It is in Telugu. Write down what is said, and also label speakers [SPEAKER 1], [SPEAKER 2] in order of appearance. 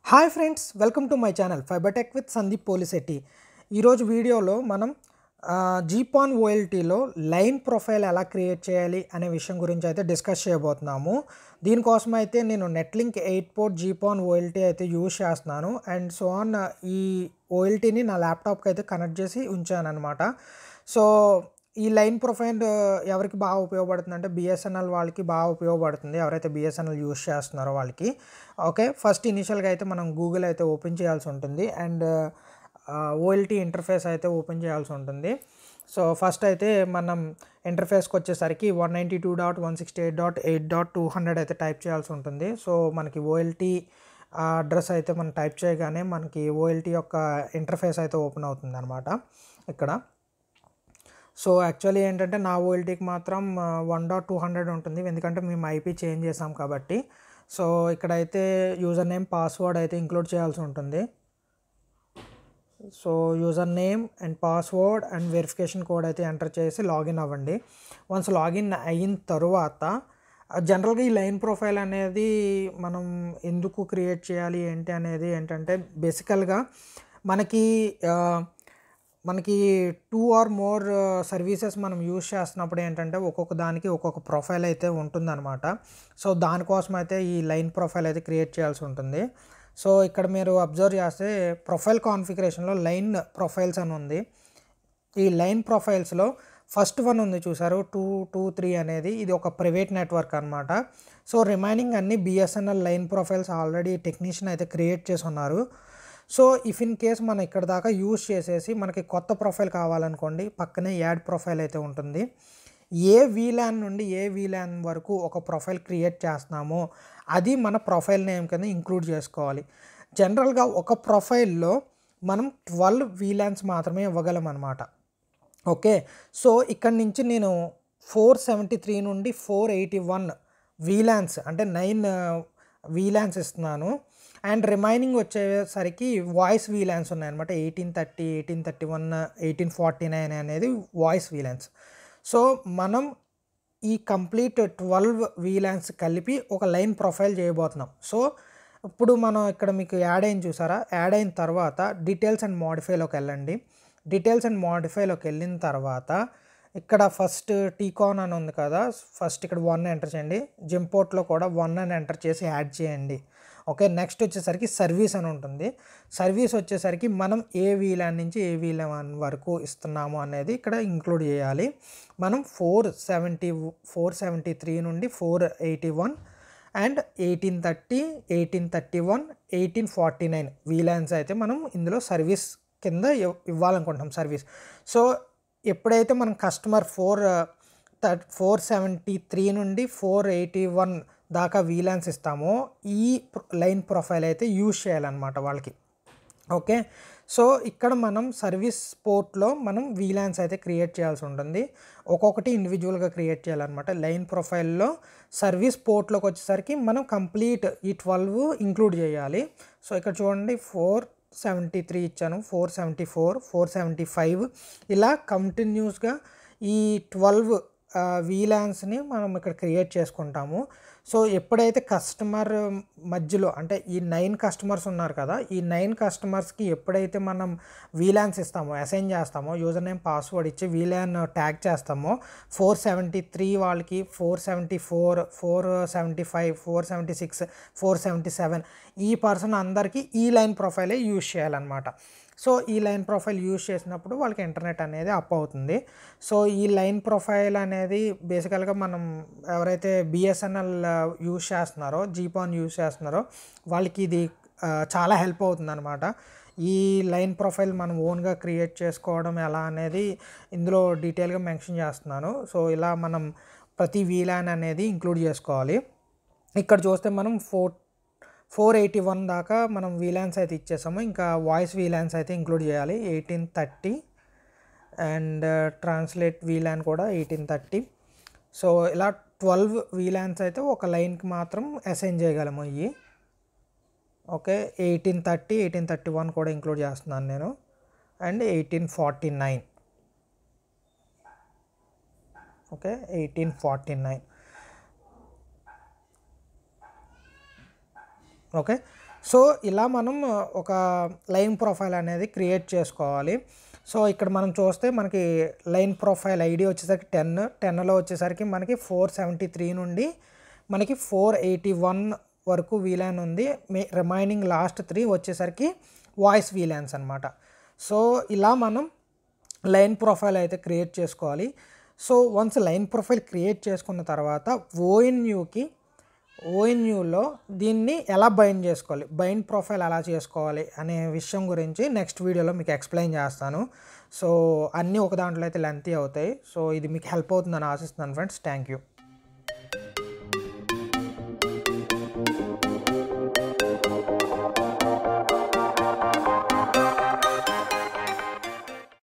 [SPEAKER 1] hi friends welcome to my channel Fibertech with Sandeep Polisetti ఈరోజు వీడియోలో మనం జీపాన్ ఓఎల్టీలో లైన్ ప్రొఫైల్ ఎలా క్రియేట్ చేయాలి అనే విషయం గురించి అయితే డిస్కస్ చేయబోతున్నాము దీనికోసం అయితే నేను Netlink eight port GPON OLT అయితే యూజ్ చేస్తున్నాను అండ్ సో ఆన్ ఈ ఓఎల్టీని నా ల్యాప్టాప్కి అయితే కనెక్ట్ చేసి ఉంచాను అనమాట సో ఈ లైన్ ప్రొఫైల్ ఎవరికి బాగా ఉపయోగపడుతుంది అంటే బిఎస్ఎన్ఎల్ వాళ్ళకి బాగా ఉపయోగపడుతుంది ఎవరైతే బిఎస్ఎన్ఎల్ యూస్ చేస్తున్నారో వాళ్ళకి ఓకే ఫస్ట్ ఇనిషియల్గా అయితే మనం గూగుల్ అయితే ఓపెన్ చేయాల్సి ఉంటుంది అండ్ ఓఎల్టీ ఇంటర్ఫేస్ అయితే ఓపెన్ చేయాల్సి ఉంటుంది సో ఫస్ట్ అయితే మనం ఇంటర్ఫేస్కి వచ్చేసరికి one ninety two dot one sixty eight dot eight dot two hundred అయితే టైప్ చేయాల్సి ఉంటుంది సో మనకి ఓఎల్టీ అడ్రస్ అయితే మనం టైప్ చేయగానే మనకి ఓఎల్టీ యొక్క ఇంటర్ఫేస్ అయితే ఓపెన్ అవుతుంది అనమాట ఇక్కడ సో యాక్చువల్లీ ఏంటంటే నా ఓఎల్టీకి మాత్రం వన్ డాట్ టూ హండ్రెడ్ ఉంటుంది ఎందుకంటే మేము ఐపీ చేంజ్ చేసాం కాబట్టి సో ఇక్కడైతే యూజర్ నేమ్ పాస్వర్డ్ అయితే ఇంక్లూడ్ చేయాల్సి ఉంటుంది so user name and password and verification code అయితే ఎంటర్ చేసి లాగిన్ అవ్వండి వన్స్ లాగిన్ అయిన తరువాత జనరల్గా ఈ లైన్ ప్రొఫైల్ అనేది మనం ఎందుకు క్రియేట్ చేయాలి ఏంటి అనేది ఏంటంటే బేసికల్గా మనకి మనకి టూ ఆర్ మోర్ సర్వీసెస్ మనం యూజ్ చేస్తున్నప్పుడు ఏంటంటే ఒక్కొక్క దానికి ఒక్కొక్క ప్రొఫైల్ అయితే ఉంటుందన్నమాట సో దానికోసం అయితే ఈ లైన్ ప్రొఫైల్ అయితే క్రియేట్ చేయాల్సి ఉంటుంది సో ఇక్కడ మీరు అబ్జర్వ్ చేస్తే ప్రొఫైల్ కాన్ఫిగరేషన్లో లైన్ ప్రొఫైల్స్ అని ఉంది ఈ లైన్ ప్రొఫైల్స్లో ఫస్ట్ వన్ ఉంది చూసారు టూ టూ త్రీ అనేది ఇది ఒక ప్రైవేట్ నెట్వర్క్ అనమాట సో రిమైనింగ్ అన్ని BSNL line profiles already technician అయితే క్రియేట్ చేసి ఉన్నారు సో ఇఫ్ ఇన్ కేస్ మనం ఇక్కడ దాకా యూజ్ చేసేసి మనకి కొత్త ప్రొఫైల్ కావాలనుకోండి పక్కనే యాడ్ ప్రొఫైల్ అయితే ఉంటుంది ఏ వీలాన్ నుండి ఏ వీలాన్ వరకు ఒక ప్రొఫైల్ క్రియేట్ చేస్తున్నామో అది మన ప్రొఫైల్ నేమ్ కింద ఇంక్లూడ్ చేసుకోవాలి జనరల్గా ఒక ప్రొఫైల్లో మనం ట్వెల్వ్ వీలాన్స్ మాత్రమే ఇవ్వగలం అనమాట ఓకే సో ఇక్కడ నుంచి నేను ఫోర్ సెవెంటీ త్రీ నుండి ఫోర్ ఎయిటీ వన్ వీలాన్స్ అంటే నైన్ వీలాన్స్ ఇస్తున్నాను అండ్ రిమైనింగ్ వచ్చేసరికి వాయిస్ వీలాన్స్ ఉన్నాయన్నమాట eighteen thirty eighteen thirty one eighteen forty nine అనేది వాయిస్ వీలాన్స్ సో మనం ఈ కంప్లీట్ ట్వెల్వ్ వీలాన్స్ కలిపి ఒక లైన్ ప్రొఫైల్ చేయబోతున్నాం సో ఇప్పుడు మనం ఇక్కడ మీకు యాడ్ అయిన చూసారా యాడ్ అయిన తర్వాత డీటెయిల్స్ అండ్ మోడిఫైలోకి వెళ్ళండి డీటెయిల్స్ అండ్ మోడిఫైలోకి వెళ్ళిన తర్వాత ఇక్కడ ఫస్ట్ టీకాన్ అని ఉంది కదా ఫస్ట్ ఇక్కడ వన్ ఎంటర్ చేయండి జింపోర్ట్లో కూడా వన్ అని ఎంటర్ చేసి యాడ్ చేయండి ఓకే నెక్స్ట్ వచ్చేసరికి సర్వీస్ అని ఉంటుంది సర్వీస్ వచ్చేసరికి మనం ఏ వీలాన్ నుంచి ఏ వీలాన్ వరకు ఇస్తున్నాము అనేది ఇక్కడ ఇంక్లూడ్ చేయాలి మనం four seventy four seventy three నుండి four eighty one and eighteen thirty eighteen thirty one eighteen forty nine VLANs అయితే మనం ఇందులో సర్వీస్ కింద ఇవ్వాలనుకుంటున్నాం సర్వీస్ సో ఎప్పుడైతే మనం కస్టమర్ ఫోర్ థర్ ఫోర్ సెవెంటీ త్రీ నుండి ఫోర్ ఎయిటీ వన్ దాకా వీలాన్స్ ఇస్తామో ఈ లైన్ ప్రొఫైల్ అయితే యూజ్ చేయాలన్నమాట వాళ్ళకి ఓకే సో ఇక్కడ మనం సర్వీస్ పోర్ట్లో మనం వీలాన్స్ అయితే క్రియేట్ చేయాల్సి ఉంటుంది ఒక్కొక్కటి ఇండివిజువల్గా క్రియేట్ చేయాలన్నమాట లైన్ ప్రొఫైల్లో సర్వీస్ పోర్ట్లోకి వచ్చేసరికి మనం కంప్లీట్ ఈ ట్వెల్వ్ ఇంక్లూడ్ చేయాలి సో ఇక్కడ చూడండి ఫోర్ సెవెంటీ త్రీ ఇచ్చాను four seventy four four seventy five ఇలా కంటిన్యూస్గా ఈ ట్వెల్వ్ వీలాన్స్ని మనం ఇక్కడ క్రియేట్ చేసుకుంటాము సో ఎప్పుడైతే కస్టమర్ మధ్యలో అంటే ఈ నైన్ కస్టమర్స్ ఉన్నారు కదా ఈ నైన్ కస్టమర్స్కి ఎప్పుడైతే మనం వీలాన్స్ ఇస్తామో అసైన్ చేస్తామో యూజర్ నేమ్ పాస్వర్డ్ ఇచ్చి వీలాన్ ట్యాగ్ చేస్తామో ఫోర్ సెవెంటీ త్రీ వాళ్ళకి four seventy four four seventy five four seventy six four seventy seven ఈ పర్సన్ అందరికీ ఈ లైన్ ప్రొఫైలే యూజ్ చేయాలన్నమాట సో ఈ లైన్ ప్రొఫైల్ యూజ్ చేసినప్పుడు వాళ్ళకి ఇంటర్నెట్ అనేది అప్ అవుతుంది సో ఈ లైన్ ప్రొఫైల్ అనేది బేసికల్గా మనం ఎవరైతే బిఎస్ఎన్ఎల్ యూజ్ చేస్తున్నారో జీపాన్ యూజ్ చేస్తున్నారో వాళ్ళకి ఇది చాలా హెల్ప్ అవుతుంది అనమాట ఈ లైన్ ప్రొఫైల్ మనం ఓన్గా క్రియేట్ చేసుకోవడం ఎలా అనేది ఇందులో డీటెయిల్గా మెన్షన్ చేస్తున్నాను సో ఇలా మనం ప్రతి వీలాన్ అనేది ఇంక్లూడ్ చేసుకోవాలి ఇక్కడ చూస్తే మనం ఫోర్ ఫోర్ ఎయిటీ వన్ దాకా మనం వీలాన్స్ అయితే ఇచ్చేసాము ఇంకా వాయిస్ వీలాన్స్ అయితే ఇంక్లూడ్ చేయాలి eighteen thirty and translate VLAN కూడా ఎయిటీన్ థర్టీ సో ఇలా ట్వెల్వ్ వీలాన్స్ అయితే ఒక లైన్కి మాత్రం అసైన్ చేయగలము ఇవి okay eighteen thirty eighteen thirty one కూడా ఇంక్లూడ్ చేస్తున్నాను నేను and eighteen forty nine okay eighteen forty nine okay so ఇలా మనం ఒక లైన్ ప్రొఫైల్ అనేది క్రియేట్ చేసుకోవాలి సో ఇక్కడ మనం చూస్తే మనకి లైన్ ప్రొఫైల్ ఐడి వచ్చేసరికి టెన్ టెన్లో వచ్చేసరికి మనకి ఫోర్ సెవెంటీ త్రీ నుండి మనకి ఫోర్ ఎయిటీ వన్ వరకు వీలైన్ ఉంది మే రిమైనింగ్ లాస్ట్ త్రీ వచ్చేసరికి వాయిస్ వీలైన్స్ అనమాట సో ఇలా మనం లైన్ ప్రొఫైల్ అయితే క్రియేట్ చేసుకోవాలి so once line profile create చేసుకున్న తర్వాత ఓఎన్యూకి ఓఎన్యూలో దీన్ని ఎలా బైండ్ చేసుకోవాలి బైండ్ ప్రొఫైల్ ఎలా చేసుకోవాలి అనే విషయం గురించి నెక్స్ట్ వీడియోలో మీకు ఎక్స్ప్లెయిన్ చేస్తాను సో అన్నీ ఒక దాంట్లో అయితే లెంతీ అవుతాయి సో ఇది మీకు హెల్ప్ అవుతుందని ఆశిస్తున్నాను ఫ్రెండ్స్ థ్యాంక్ యూ